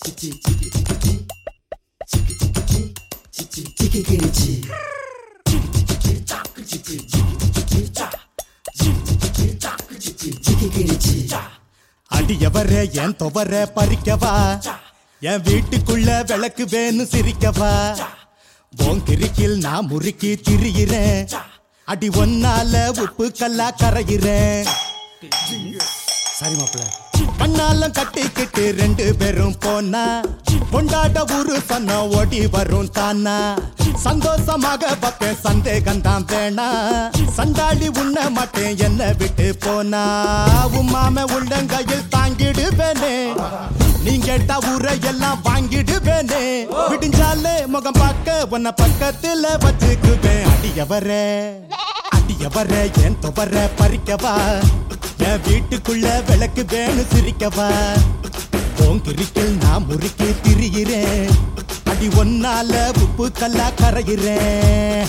அடியவரே என் துவர பறிக்கவா என் வீட்டுக்குள்ள விளக்கு வேணும் சிரிக்கவா போங்கிருக்கில் நான் முறுக்கி திரியிறேன் அடி ஒன்னால உப்பு கல்லா கரையிறேன் சரி மாப்பிள்ள கண்ணாலம் கட்டிக்கிட்டு ரெண்டு பேரும் போனா கொண்டாட ஊரு சொன்ன ஓடி வரும் தானா சந்தோஷமாக பார்ப்பேன் சந்தேகம் தான் வேணா சண்டாளி உண்ண மாட்டேன் என்ன விட்டு போனா உமாம உள்ளங்கையில் தாங்கிடுவேனே நீங்க கேட்டா ஊரை எல்லாம் வாங்கிடுவேனே விடிஞ்சாலே முகம் பார்க்க உன்னை பக்கத்துல வச்சுக்குவேன் அடியவரே அடியவரே என் துவர பறிக்கவா என் வீட்டுக்குள்ள விளக்கு வேணும் சிரிக்கவா போங்கிருக்கில் நான் முறுக்கி திரியிறேன் அடி ஒன்னால உப்பு கல்லா கரையிறேன்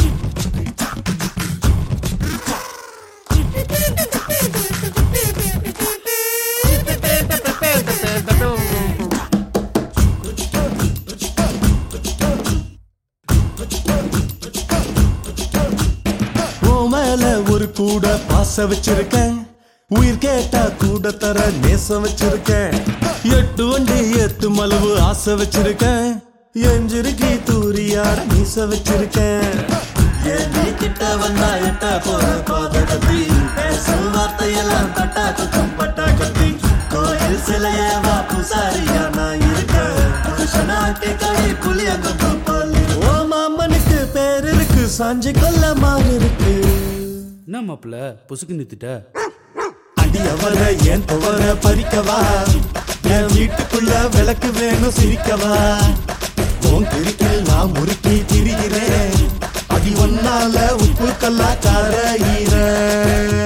உன் மேல ஒரு கூட பாச வச்சிருக்கேன் உயிர் கேட்டா கூட தர நேசம் வச்சிருக்கேன் எட்டு வண்டி எட்டு மலவு ஆசை வச்சிருக்கேன் எஞ்சிருக்கி தூரியாட மீச வச்சிருக்கேன் ஏன் நீ கிட்ட வந்தா எட்ட போற பாத கத்தி பேசும் வார்த்தையெல்லாம் தட்டா குத்தம் பட்டா கத்தி கோயில் சிலையே வா பூசாரியா நான் இருக்கேன் புருஷனாட்டி கை புளிய கொத்து போலி ஓ மாமனுக்கு பேர் இருக்கு சாஞ்சி கொல்ல மாறு இருக்கு என்ன மாப்பிள்ள புசுக்கு நிறுத்திட்ட அடியவர என் துவர பறிக்கவா என் வீட்டுக்குள்ள விளக்கு வேணும் சிரிக்கவா போங்கிருக்கில் நான் முறுக்கி திரிகிறேன் அடி ஒன்னால உப்பு கல்லா கரையிறேன்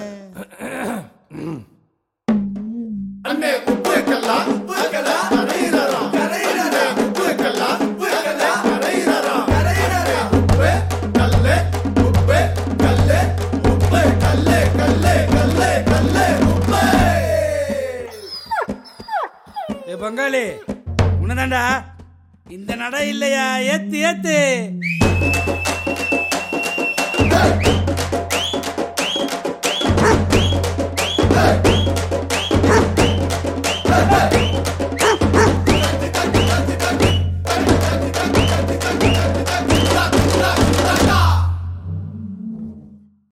ஏ பங்காளி உன்னதாண்டா இந்த நடை இல்லையா ஏத்து ஏத்து